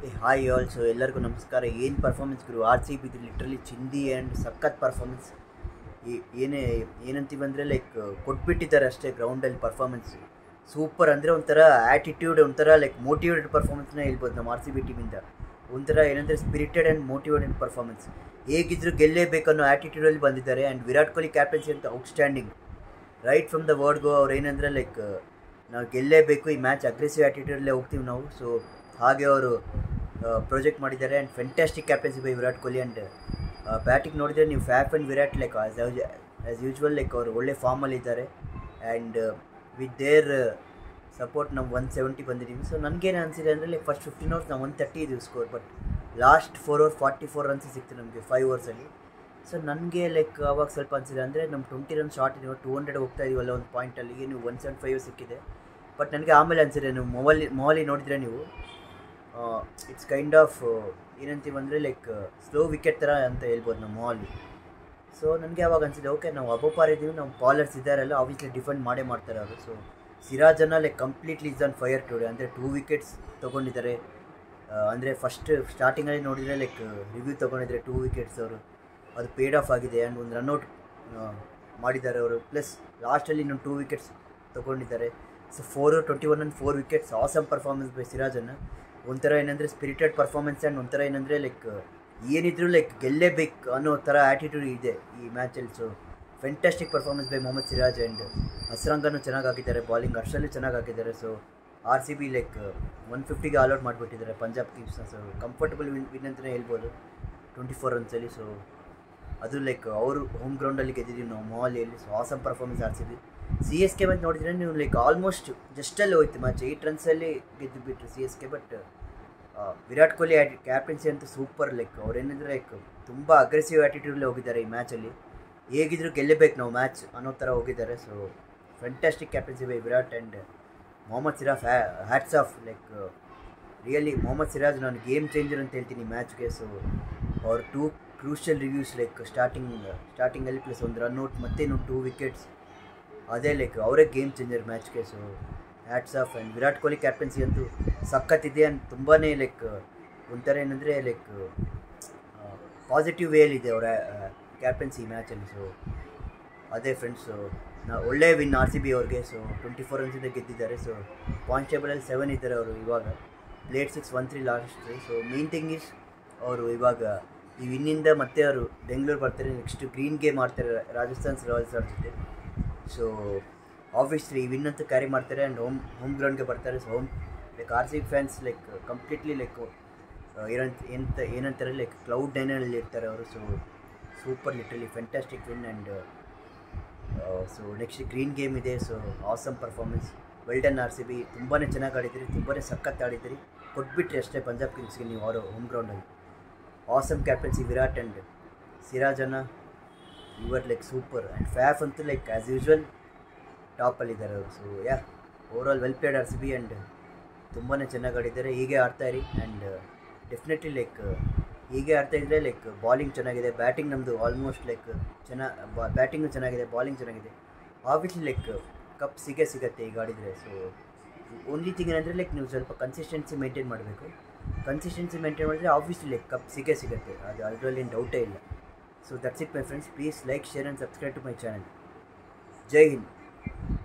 hi also ಎಲ್ಲರಿಗೂ ನಮಸ್ಕಾರ ಏನು ಪರ್ಫಾರ್ಮೆನ್ಸ್ ಗುರು ಆರ್ ಸಿ ಬಿದು ಲಿಟ್ರಲಿ ಚಿಂದಿ ಆ್ಯಂಡ್ ಸಖತ್ ಪರ್ಫಾರ್ಮೆನ್ಸ್ ಏನೇ ಏನಂತೀವಿ ಅಂದರೆ ಲೈಕ್ ಕೊಟ್ಬಿಟ್ಟಿದ್ದಾರೆ ಅಷ್ಟೇ ಗ್ರೌಂಡಲ್ಲಿ ಪರ್ಫಾರ್ಮೆನ್ಸ್ ಸೂಪರ್ ಅಂದರೆ ಒಂಥರ ಆ್ಯಟಿಟ್ಯೂಡ್ ಒಂಥರ ಲೈಕ್ ಮೋಟಿವೇಟೆಡ್ ಪರ್ಫಾರ್ಮೆನ್ಸ್ನ ಹೇಳ್ಬೋದು ನಮ್ಮ ಆರ್ ಸಿ ಬಿ ಟೀಮಿಂದ ಒಂಥರ ಏನಂದರೆ ಸ್ಪಿರಿಟೆಡ್ ಆ್ಯಂಡ್ ಮೋಟಿವೇಟೆಡ್ ಪರ್ಫಾರ್ಮೆನ್ಸ್ ಹೇಗಿದ್ರು ಗೆಲ್ಲೇಬೇಕನ್ನೋ ಆ್ಯಟಿಟ್ಯೂಡಲ್ಲಿ ಬಂದಿದ್ದಾರೆ ಆ್ಯಂಡ್ ವಿರಾಟ್ ಕೊಹ್ಲಿ ಕ್ಯಾಪ್ಟನ್ಸಿ ಅಂತ outstanding right from the word go ಅವ್ರು ಏನಂದರೆ ಲೈಕ್ ನಾವು ಗೆಲ್ಲೇಬೇಕು ಈ ಮ್ಯಾಚ್ ಅಗ್ರೆಸಿವ್ ಆ್ಯಟಿಟ್ಯೂಡಲ್ಲೇ ಹೋಗ್ತೀವಿ ನಾವು ಸೊ ಹಾಗೆ ಅವರು ಪ್ರೊಜೆಕ್ಟ್ ಮಾಡಿದ್ದಾರೆ and fantastic captaincy by Virat Kohli and batting ನೋಡಿದರೆ ನೀವು Faf and Virat like as as usual like ಅವರು ಒಳ್ಳೆ ಫಾರ್ಮಲ್ಲಿ ಇದ್ದಾರೆ ಆ್ಯಂಡ್ ವಿತ್ ದೇರ್ ಸಪೋರ್ಟ್ ನಾವು ಒನ್ ಸೆವೆಂಟಿ ಬಂದಿದ್ದೀವಿ ಸೊ ನನಗೇನು ಅನಿಸಿದೆ ಅಂದರೆ ಲೈಕ್ ಫಸ್ಟ್ ಫಿಫ್ಟೀನ್ ಅವರ್ಸ್ ನಾವು ಒನ್ ತರ್ಟಿ ಇದೀವಿ score but last four over forty four runs ಸಿಕ್ತು ನಮಗೆ ಫೈವ್ ಓವರ್ಸಲ್ಲಿ ಸೊ ನನಗೆ ಲೈಕ್ ಅವಾಗ ಸ್ವಲ್ಪ ಅನಿಸಿದೆ ಅಂದರೆ ನಮ್ಮ ಟ್ವೆಂಟಿ ರನ್ ಶಾರ್ಟ್ ಇದೀವಿ ಟೂ ಹಂಡ್ರೆಡ್ ಹೋಗ್ತಾ ಇದೀವಲ್ಲ ಒಂದು ಪಾಯಿಂಟಲ್ಲಿ ನೀವು ಒನ್ ಸೆವೆಂಟಿ ಫೈವ್ ಸಿಕ್ಕಿದೆ ಬಟ್ ನನಗೆ ಆಮೇಲೆ ಅನಿಸಿದೆ ನೀವು ಮೊಬೈಲ್ ಮೊಬೈಲಿ ನೋಡಿದರೆ ನೀವು ಇಟ್ಸ್ ಕೈಂಡ್ ಆಫ್ ಏನಂತೀವಿ ಅಂದರೆ ಲೈಕ್ ಸ್ಲೋ ವಿಕೆಟ್ ಥರ ಅಂತ ಹೇಳ್ಬೋದು ನಮ್ಮ ಮೊಬೈಲಿ ಸೊ ನನಗೆ ಅವಾಗ ಅನಿಸಿದೆ ಓಕೆ ನಾವು ಅಬೋಪಾರ್ ಇದ್ದೀವಿ ನಮ್ಮ ಬಾಲರ್ಸ್ ಇದ್ದಾರಲ್ಲ ಆಬ್ವಿಯಸ್ಲಿ ಡಿಫೆಂಡ್ ಮಾಡೇ ಮಾಡ್ತಾರೆ ಅವರು ಸೊ ಸಿರಾಜನ like completely is on fire today ಅಂದರೆ ಟೂ ವಿಕೆಟ್ಸ್ ತೊಗೊಂಡಿದ್ದಾರೆ ಅಂದರೆ ಫಸ್ಟ್ ಸ್ಟಾರ್ಟಿಂಗಲ್ಲಿ ನೋಡಿದರೆ ಲೈಕ್ ರಿವ್ಯೂ ತೊಗೊಂಡಿದ್ದಾರೆ ಟೂ ವಿಕೆಟ್ಸ್ ಅವರು ಅದು ಪೇಡ್ ಆಫ್ ಆಗಿದೆ ಆ್ಯಂಡ್ ಒಂದು ರನ್ಔಟ್ ಮಾಡಿದ್ದಾರೆ ಅವರು ಪ್ಲಸ್ ಲಾಸ್ಟಲ್ಲಿ ಇನ್ನೊಂದು ಟೂ ವಿಕೆಟ್ಸ್ ತೊಗೊಂಡಿದ್ದಾರೆ so four twenty one and four wickets awesome performance by ಸಿರಾಜನ್ನು ಒಂಥರ ಏನಂದರೆ ಸ್ಪಿರಿಟೆಡ್ ಪರ್ಫಾರ್ಮೆನ್ಸ್ ಆ್ಯಂಡ್ ಒಂಥರ ಏನಂದರೆ ಲೈಕ್ ಏನಿದ್ರು ಲೈಕ್ ಗೆಲ್ಲೇಬೇಕು ಅನ್ನೋ ಥರ ಆ್ಯಟಿಟ್ಯೂಡ್ ಇದೆ ಈ ಮ್ಯಾಚಲ್ಲಿ so fantastic performance by Mohammed Siraj and ಹಸ್ರಂಗನೂ ಚೆನ್ನಾಗಿ ಹಾಕಿದ್ದಾರೆ ಬಾಲಿಂಗ್ ಹರ್ಷಲ್ಲೂ ಚೆನ್ನಾಗಿ ಹಾಕಿದ್ದಾರೆ so R C B like one ಫಿಫ್ಟಿಗೆ ಆಲ್ಔಟ್ ಮಾಡಿಬಿಟ್ಟಿದ್ದಾರೆ ಪಂಜಾಬ್ ಕಿಂಗ್ಸ್ನ ಸೊ ಕಂಫರ್ಟಬಲ್ ವಿನ್ ವಿನ್ ಅಂತಲೇ ಹೇಳ್ಬೋದು ಟ್ವೆಂಟಿ ಫೋರ್ ರನ್ಸಲ್ಲಿ ಸೊ ಅದು ಲೈಕ್ ಅವರು ಹೋಮ್ ಗ್ರೌಂಡಲ್ಲಿ ಗೆದ್ದಿದ್ದೀವಿ ನಾವು ಮೊಹಾಲಿಯಲ್ಲಿ ಸೊ ಆಸಮ್ ಪರ್ಫಾರ್ಮೆನ್ಸ್ ಆಡ್ಸಿದ್ವಿ ಸಿ ಎಸ್ ಕೆ ಬಂದು ನೋಡಿದ್ರೆ ನೀವು ಲೈಕ್ ಆಲ್ಮೋಸ್ಟ್ ಜಸ್ಟಲ್ಲಿ ಹೋಯ್ತು ಮ್ಯಾಚ್ ಏಯ್ಟ್ ರನ್ಸಲ್ಲಿ ಗೆದ್ದು ಬಿಟ್ಟರು C S K but Virat Kohli ಆ್ಯಟಿ ಕ್ಯಾಪ್ಟನ್ಸಿ ಅಂತೂ ಸೂಪರ್ ಲೈಕ್ ಅವ್ರೇನಂದರೆ ಲೈಕ್ ತುಂಬ ಅಗ್ರೆಸಿವ್ ಆ್ಯಟಿಟ್ಯೂಡಲ್ಲೇ ಹೋಗಿದ್ದಾರೆ ಈ ಮ್ಯಾಚಲ್ಲಿ ಹೇಗಿದ್ರು ಗೆಲ್ಲಬೇಕು ನಾವು ಮ್ಯಾಚ್ ಅನ್ನೋ ಥರ ಹೋಗಿದ್ದಾರೆ so fantastic captaincy by Virat and Mohammed Siraj hats off like really Mohammed Siraj ನಾನು ಗೇಮ್ ಚೇಂಜರ್ ಅಂತ ಹೇಳ್ತೀನಿ ಮ್ಯಾಚ್ಗೆ ಸೊ ಅವ್ರ two crucial reviews like starting ಸ್ಟಾರ್ಟಿಂಗಲ್ಲಿ ಪ್ಲಸ್ ಒಂದು ರನ್ಔಟ್ ಮತ್ತು ಇನ್ನೊಂದು ಟೂ ವಿಕೆಟ್ಸ್ ಅದೇ ಲೈಕ್ ಅವರೇ ಗೇಮ್ ಚೇಂಜರ್ ಮ್ಯಾಚ್ಗೆ so hats off and Virat Kohli captaincy ಅಂತೂ ಸಖತ್ತಿದೆ ಆ್ಯಂಡ್ ತುಂಬಾ ಲೈಕ್ ಒಂಥರ ಏನಂದರೆ ಲೈಕ್ ಪಾಸಿಟಿವ್ ವೇಲಿದೆ ಅವರ ಕ್ಯಾಪ್ಟನ್ಸಿ ಮ್ಯಾಚಲ್ಲಿ ಸೊ ಅದೇ ಫ್ರೆಂಡ್ಸು ನಾ ಒಳ್ಳೆ ವಿನ್ ಆರ್ ಸಿ ಬಿ ಅವ್ರಿಗೆ ಸೊ ಟ್ವೆಂಟಿ ಫೋರ್ ರನ್ಸಿಂದ ಗೆದ್ದಿದ್ದಾರೆ ಸೊ ಪಾಯಿಂಟ್ ಟೇಬಲಲ್ಲಿ ಸೆವೆನ್ ಇದ್ದಾರೆ ಅವರು ಇವಾಗ played six one three lost so main thing is ಅವರು ಇವಾಗ ಈ ವಿನ್ನಿಂದ ಮತ್ತೆ ಅವರು ಬೆಂಗಳೂರು ಬರ್ತಾರೆ ನೆಕ್ಸ್ಟ್ ಗ್ರೀನ್ ಗೇಮ್ ಆಡ್ತಾರೆ ರಾಜಸ್ಥಾನ್ ರಾಯಲ್ಸ್ ಅವ್ರ ಜೊತೆ ಸೊ ಆಬ್ವಿಯಸ್ಲಿ ಈ ವಿನ್ ಅಂತೂ ಕ್ಯಾರಿ ಮಾಡ್ತಾರೆ ಆ್ಯಂಡ್ ಹೋಮ್ ಹೋಮ್ ಗ್ರೌಂಡ್ಗೆ ಬರ್ತಾರೆ so home like R C fans like completely like ಏನಂತ ಎಂತ ಏನಂತಾರೆ ಲೈಕ್ ಕ್ಲೌಡ್ ನೈನಲ್ಲಿ ಇರ್ತಾರೆ ಅವರು so super literally fantastic win and so next green game ಇದೆ so awesome performance well done R C B ತುಂಬಾ ಚೆನ್ನಾಗಿ ಆಡಿದಿರಿ ತುಂಬಾ ಸಖತ್ ಆಡಿದಿರಿ ಕೊಟ್ಬಿಟ್ರಿ ಅಷ್ಟೇ ಪಂಜಾಬ್ ಕಿಂಗ್ಸ್ಗೆ ನೀವು ಅವರು ಹೋಮ್ ಗ್ರೌಂಡಲ್ಲಿ ಆಸಮ್ ಕ್ಯಾಪ್ಟನ್ಸಿ ವಿರಾಟ್ ಆ್ಯಂಡ್ ಸಿರಾಜನ your like super and Faf ಅಂತೂ ಲೈಕ್ ಆ್ಯಸ್ ಯೂಶ್ವಲ್ ಟಾಪಲ್ಲಿದ್ದಾರೆ ಅವರು so yeah overall well played R C B and ತುಂಬಾ ಚೆನ್ನಾಗಿ ಆಡಿದ್ದಾರೆ ಹೀಗೆ ಆಡ್ತಾ ಇರಿ ಆ್ಯಂಡ್ ಡೆಫಿನೆಟ್ಲಿ ಲೈಕ್ ಹೀಗೆ ಆಡ್ತಾ ಇದ್ದರೆ ಲೈಕ್ ಬಾಲಿಂಗ್ ಚೆನ್ನಾಗಿದೆ ಬ್ಯಾಟಿಂಗ್ ನಮ್ಮದು ಆಲ್ಮೋಸ್ಟ್ ಲೈಕ್ ಚೆನ್ನಾಗಿ ಬ್ಯಾಟಿಂಗು ಚೆನ್ನಾಗಿದೆ ಬಾಲಿಂಗ್ ಚೆನ್ನಾಗಿದೆ ಆಬ್ವಿಯಸ್ಲಿ ಲೈಕ್ ಕಪ್ ಸಿಗೇ ಸಿಗುತ್ತೆ ಈಗ ಆಡಿದರೆ ಸೊ ಓನ್ಲಿ ಥಿಂಗ್ ಏನಂದರೆ ಲೈಕ್ ನೀವು ಸ್ವಲ್ಪ ಕನ್ಸಿಸ್ಟೆನ್ಸಿ ಮೇಂಟೈನ್ ಮಾಡಬೇಕು ಕನ್ಸಿಸ್ಟೆನ್ಸಿ ಮೇಂಟೈನ್ ಮಾಡಿದ್ರೆ ಆಬ್ವಿಯಸ್ಲಿ ಲೈಕ್ ಕಪ್ ಸಿಗೇ ಸಿಗುತ್ತೆ ಅದು ಅದರಲ್ಲಿ ಡೌಟೇ ಇಲ್ಲ so that's it my friends please like share and subscribe to my channel ಜೈ ಹಿಂದ್